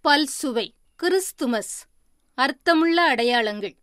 பல்சுவை கிறிஸ்துமஸ் அர்த்தமுள்ள அடையாளங்கள்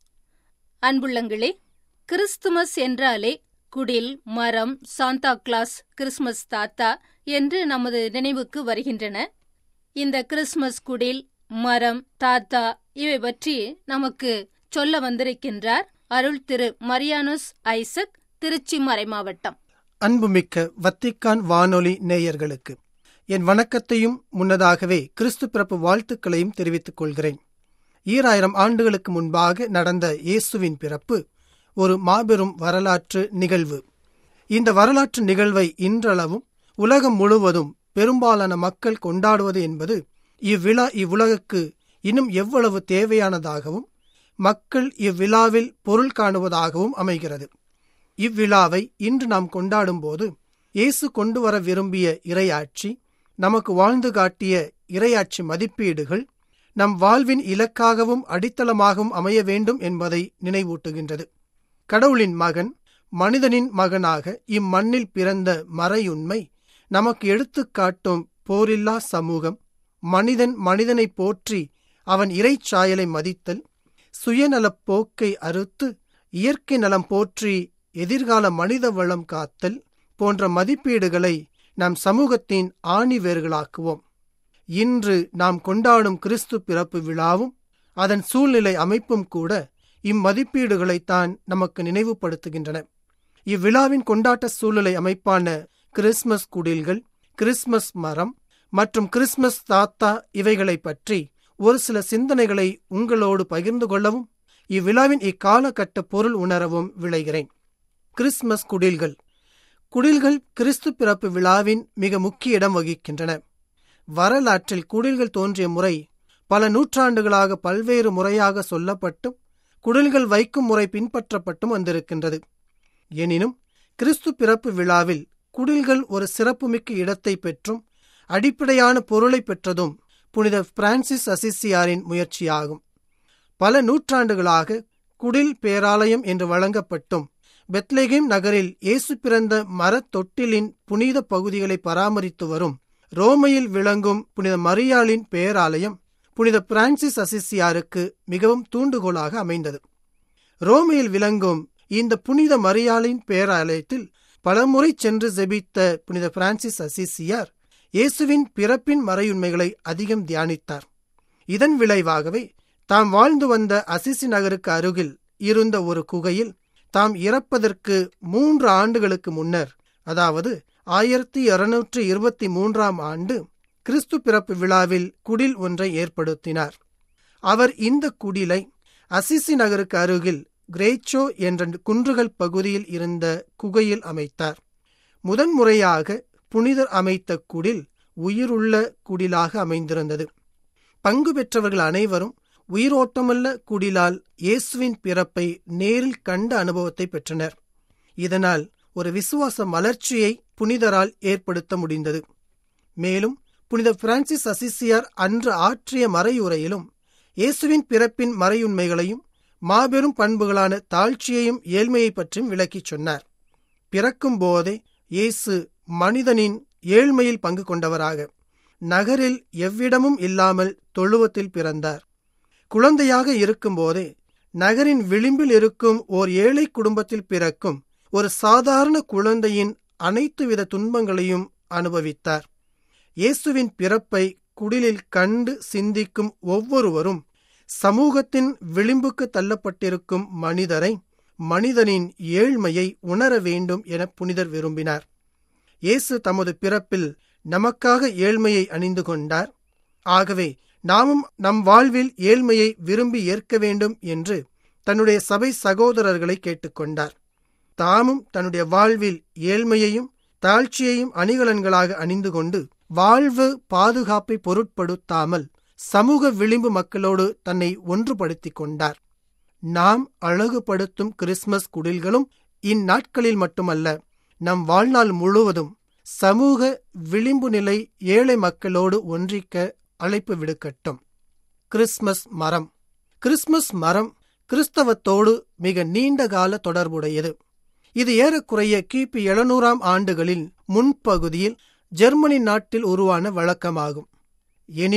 அன்புள்ளங்களே கிறிஸ்துமஸ் என்றாலே குடில் மரம் சாந்தா கிளாஸ் கிறிஸ்மஸ் தாத்தா என்று நமது நினைவுக்கு வருகின்றன இந்த கிறிஸ்மஸ் குடில் மரம் தாத்தா இவை பற்றி நமக்கு சொல்ல வந்திருக்கின்றார் அருள் திரு மரியானுஸ் ஐசக் திருச்சி மறைமாவட்டம் அன்புமிக்க வத்திக்கான் வானொலி நேயர்களுக்கு என் வணக்கத்தையும் முன்னதாகவே கிறிஸ்து பிறப்பு வாழ்த்துக்களையும் தெரிவித்துக் கொள்கிறேன் ஈராயிரம் ஆண்டுகளுக்கு முன்பாக நடந்த இயேசுவின் பிறப்பு ஒரு மாபெரும் வரலாற்று நிகழ்வு இந்த வரலாற்று நிகழ்வை இன்றளவும் உலகம் முழுவதும் பெரும்பாலான மக்கள் கொண்டாடுவது என்பது இவ்விழா இவ்வுலகுக்கு இன்னும் எவ்வளவு தேவையானதாகவும் மக்கள் இவ்விழாவில் பொருள் காணுவதாகவும் அமைகிறது இவ்விழாவை இன்று நாம் கொண்டாடும் போது இயேசு கொண்டு வர விரும்பிய இரையாட்சி நமக்கு வாழ்ந்து காட்டிய இரையாட்சி மதிப்பீடுகள் நம் வாழ்வின் இலக்காகவும் அடித்தளமாகவும் அமைய வேண்டும் என்பதை நினைவூட்டுகின்றது கடவுளின் மகன் மனிதனின் மகனாக இம்மண்ணில் பிறந்த மறையுண்மை நமக்கு எடுத்துக்காட்டும் போரில்லா சமூகம் மனிதன் மனிதனை போற்றி அவன் இறைச்சாயலை மதித்தல் சுயநலப் போக்கை அறுத்து இயற்கை நலம் போற்றி எதிர்கால மனித வளம் காத்தல் போன்ற மதிப்பீடுகளை நம் சமூகத்தின் ஆணிவேர்களாக்குவோம் இன்று நாம் கொண்டாடும் கிறிஸ்து பிறப்பு விழாவும் அதன் சூழ்நிலை அமைப்பும் கூட இம்மதிப்பீடுகளைத்தான் நமக்கு நினைவுபடுத்துகின்றன இவ்விழாவின் கொண்டாட்ட சூழ்நிலை அமைப்பான கிறிஸ்மஸ் குடில்கள் கிறிஸ்மஸ் மரம் மற்றும் கிறிஸ்மஸ் தாத்தா இவைகளை பற்றி ஒரு சில சிந்தனைகளை உங்களோடு பகிர்ந்து கொள்ளவும் இவ்விழாவின் இக்காலகட்ட பொருள் உணரவும் விளைகிறேன் கிறிஸ்மஸ் குடில்கள் குடில்கள் கிறிஸ்து பிறப்பு விழாவின் மிக முக்கிய இடம் வகிக்கின்றன வரலாற்றில் குடில்கள் தோன்றிய முறை பல நூற்றாண்டுகளாக பல்வேறு முறையாக சொல்லப்பட்டும் குடில்கள் வைக்கும் முறை பின்பற்றப்பட்டும் வந்திருக்கின்றது எனினும் கிறிஸ்து பிறப்பு விழாவில் குடில்கள் ஒரு சிறப்புமிக்க இடத்தை பெற்றும் அடிப்படையான பொருளை பெற்றதும் புனித பிரான்சிஸ் அசிசியாரின் முயற்சியாகும் பல நூற்றாண்டுகளாக குடில் பேராலயம் என்று வழங்கப்பட்டும் பெத்லேகேம் நகரில் இயேசு பிறந்த மரத் தொட்டிலின் புனித பகுதிகளை பராமரித்து வரும் ரோமையில் விளங்கும் புனித மரியாளின் பேராலயம் புனித பிரான்சிஸ் அசிசியாருக்கு மிகவும் தூண்டுகோலாக அமைந்தது ரோமையில் விளங்கும் இந்த புனித மரியாளின் பேராலயத்தில் பலமுறை சென்று ஜெபித்த புனித பிரான்சிஸ் அசிசியார் இயேசுவின் பிறப்பின் மறையுண்மைகளை அதிகம் தியானித்தார் இதன் விளைவாகவே தாம் வாழ்ந்து வந்த அசிசி நகருக்கு அருகில் இருந்த ஒரு குகையில் தாம் இறப்பதற்கு மூன்று ஆண்டுகளுக்கு முன்னர் அதாவது ஆயிரத்தி இருநூற்றி இருபத்தி மூன்றாம் ஆண்டு கிறிஸ்து பிறப்பு விழாவில் குடில் ஒன்றை ஏற்படுத்தினார் அவர் இந்த குடிலை அசிசி நகருக்கு அருகில் கிரேச்சோ என்ற குன்றுகள் பகுதியில் இருந்த குகையில் அமைத்தார் முதன்முறையாக புனிதர் அமைத்த குடில் உயிருள்ள குடிலாக அமைந்திருந்தது பங்கு பெற்றவர்கள் அனைவரும் உயிரோட்டமுள்ள குடிலால் இயேசுவின் பிறப்பை நேரில் கண்ட அனுபவத்தை பெற்றனர் இதனால் ஒரு விசுவாச மலர்ச்சியை புனிதரால் ஏற்படுத்த முடிந்தது மேலும் புனித பிரான்சிஸ் அசிசியார் அன்று ஆற்றிய மறையுரையிலும் இயேசுவின் பிறப்பின் மறையுண்மைகளையும் மாபெரும் பண்புகளான தாழ்ச்சியையும் ஏழ்மையை பற்றியும் விளக்கிச் சொன்னார் பிறக்கும் போதே இயேசு மனிதனின் ஏழ்மையில் பங்கு கொண்டவராக நகரில் எவ்விடமும் இல்லாமல் தொழுவத்தில் பிறந்தார் குழந்தையாக இருக்கும்போதே நகரின் விளிம்பில் இருக்கும் ஓர் ஏழை குடும்பத்தில் பிறக்கும் ஒரு சாதாரண குழந்தையின் அனைத்து வித துன்பங்களையும் அனுபவித்தார் இயேசுவின் பிறப்பை குடிலில் கண்டு சிந்திக்கும் ஒவ்வொருவரும் சமூகத்தின் விளிம்புக்கு தள்ளப்பட்டிருக்கும் மனிதரை மனிதனின் ஏழ்மையை உணர வேண்டும் என புனிதர் விரும்பினார் இயேசு தமது பிறப்பில் நமக்காக ஏழ்மையை அணிந்து கொண்டார் ஆகவே நாமும் நம் வாழ்வில் ஏழ்மையை விரும்பி ஏற்க வேண்டும் என்று தன்னுடைய சபை சகோதரர்களை கேட்டுக்கொண்டார் தாமும் தன்னுடைய வாழ்வில் ஏழ்மையையும் தாழ்ச்சியையும் அணிகலன்களாக அணிந்து கொண்டு வாழ்வு பாதுகாப்பை பொருட்படுத்தாமல் சமூக விளிம்பு மக்களோடு தன்னை ஒன்றுபடுத்திக் கொண்டார் நாம் அழகுபடுத்தும் கிறிஸ்மஸ் குடில்களும் இந்நாட்களில் மட்டுமல்ல நம் வாழ்நாள் முழுவதும் சமூக விளிம்பு நிலை ஏழை மக்களோடு ஒன்றிக்க அழைப்பு விடுக்கட்டும் கிறிஸ்மஸ் மரம் கிறிஸ்மஸ் மரம் கிறிஸ்தவத்தோடு மிக நீண்ட கால தொடர்புடையது இது ஏறக்குறைய கிபி எழுநூறாம் ஆண்டுகளில் முன்பகுதியில் ஜெர்மனி நாட்டில் உருவான வழக்கமாகும் எனினும்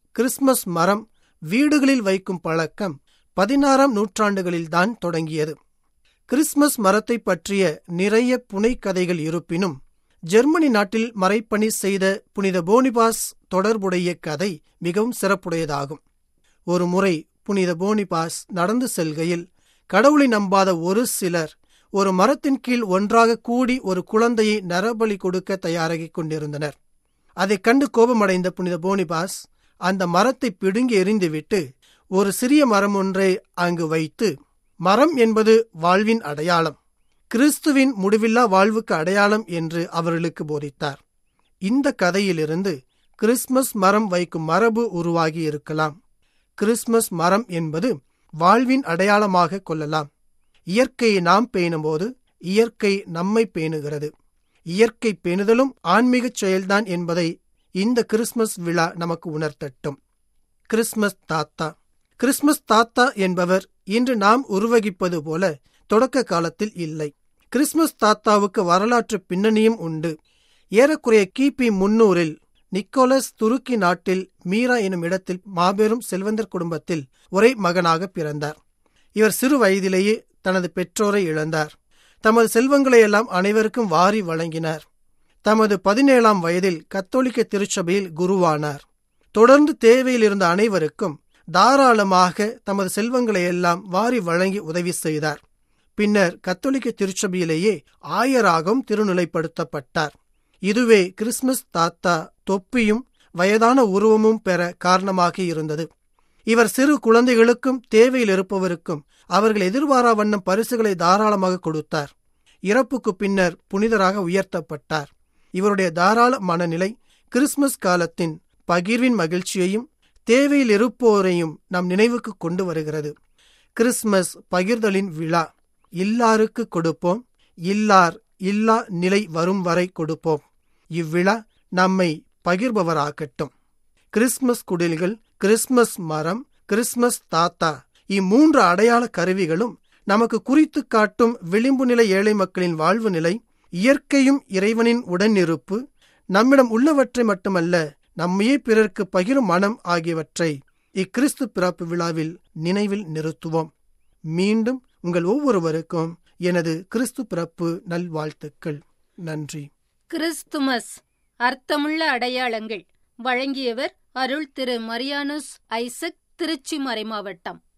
கிறிஸ்துமஸ் மரம் வீடுகளில் வைக்கும் பழக்கம் பதினாறாம் நூற்றாண்டுகளில்தான் தொடங்கியது கிறிஸ்துமஸ் மரத்தை பற்றிய நிறைய புனைக்கதைகள் இருப்பினும் ஜெர்மனி நாட்டில் மறைப்பணி செய்த புனித போனிபாஸ் தொடர்புடைய கதை மிகவும் சிறப்புடையதாகும் ஒரு முறை புனித போனிபாஸ் நடந்து செல்கையில் கடவுளை நம்பாத ஒரு சிலர் ஒரு மரத்தின் கீழ் ஒன்றாக கூடி ஒரு குழந்தையை நரபலி கொடுக்க தயாராகிக் கொண்டிருந்தனர் அதைக் கண்டு கோபமடைந்த புனித போனிபாஸ் அந்த மரத்தை பிடுங்கி எறிந்துவிட்டு ஒரு சிறிய மரம் ஒன்றை அங்கு வைத்து மரம் என்பது வாழ்வின் அடையாளம் கிறிஸ்துவின் முடிவில்லா வாழ்வுக்கு அடையாளம் என்று அவர்களுக்கு போதித்தார் இந்த கதையிலிருந்து கிறிஸ்துமஸ் மரம் வைக்கும் மரபு உருவாகி இருக்கலாம் கிறிஸ்துமஸ் மரம் என்பது வாழ்வின் அடையாளமாக கொள்ளலாம் இயற்கையை நாம் பேணும்போது இயற்கை நம்மை பேணுகிறது இயற்கை பேணுதலும் ஆன்மீகச் செயல்தான் என்பதை இந்த கிறிஸ்துமஸ் விழா நமக்கு உணர்த்தட்டும் கிறிஸ்துமஸ் தாத்தா கிறிஸ்துமஸ் தாத்தா என்பவர் இன்று நாம் உருவகிப்பது போல தொடக்க காலத்தில் இல்லை கிறிஸ்துமஸ் தாத்தாவுக்கு வரலாற்று பின்னணியும் உண்டு ஏறக்குறைய கிபி முன்னூறில் நிக்கோலஸ் துருக்கி நாட்டில் மீரா எனும் இடத்தில் மாபெரும் செல்வந்தர் குடும்பத்தில் ஒரே மகனாக பிறந்தார் இவர் சிறு வயதிலேயே தனது பெற்றோரை இழந்தார் தமது செல்வங்களையெல்லாம் அனைவருக்கும் வாரி வழங்கினார் தமது பதினேழாம் வயதில் கத்தோலிக்க திருச்சபையில் குருவானார் தொடர்ந்து தேவையில் இருந்த அனைவருக்கும் தாராளமாக தமது செல்வங்களையெல்லாம் வாரி வழங்கி உதவி செய்தார் பின்னர் கத்தோலிக்க திருச்சபையிலேயே ஆயராகவும் திருநிலைப்படுத்தப்பட்டார் இதுவே கிறிஸ்துமஸ் தாத்தா தொப்பியும் வயதான உருவமும் பெற காரணமாக இருந்தது இவர் சிறு குழந்தைகளுக்கும் தேவையில் இருப்பவருக்கும் அவர்கள் எதிர்பாரா வண்ணம் பரிசுகளை தாராளமாக கொடுத்தார் இறப்புக்கு பின்னர் புனிதராக உயர்த்தப்பட்டார் இவருடைய தாராள மனநிலை கிறிஸ்துமஸ் காலத்தின் பகிர்வின் மகிழ்ச்சியையும் தேவையில் இருப்போரையும் நம் நினைவுக்கு கொண்டு வருகிறது கிறிஸ்துமஸ் பகிர்தலின் விழா இல்லாருக்கு கொடுப்போம் இல்லார் இல்லா நிலை வரும் வரை கொடுப்போம் இவ்விழா நம்மை பகிர்பவராக்கட்டும் கிறிஸ்துமஸ் குடில்கள் கிறிஸ்துமஸ் மரம் கிறிஸ்துமஸ் தாத்தா இம்மூன்று அடையாள கருவிகளும் நமக்கு குறித்து காட்டும் விளிம்பு நிலை ஏழை மக்களின் வாழ்வு நிலை இயற்கையும் இறைவனின் உடனிருப்பு நம்மிடம் உள்ளவற்றை மட்டுமல்ல நம்மையே பிறர்க்கு பகிரும் மனம் ஆகியவற்றை இக்கிறிஸ்து பிறப்பு விழாவில் நினைவில் நிறுத்துவோம் மீண்டும் உங்கள் ஒவ்வொருவருக்கும் எனது கிறிஸ்து பிறப்பு நல்வாழ்த்துக்கள் நன்றி கிறிஸ்துமஸ் அர்த்தமுள்ள அடையாளங்கள் வழங்கியவர் அருள் திரு மரியானுஸ் ஐசக் திருச்சி மறைமாவட்டம்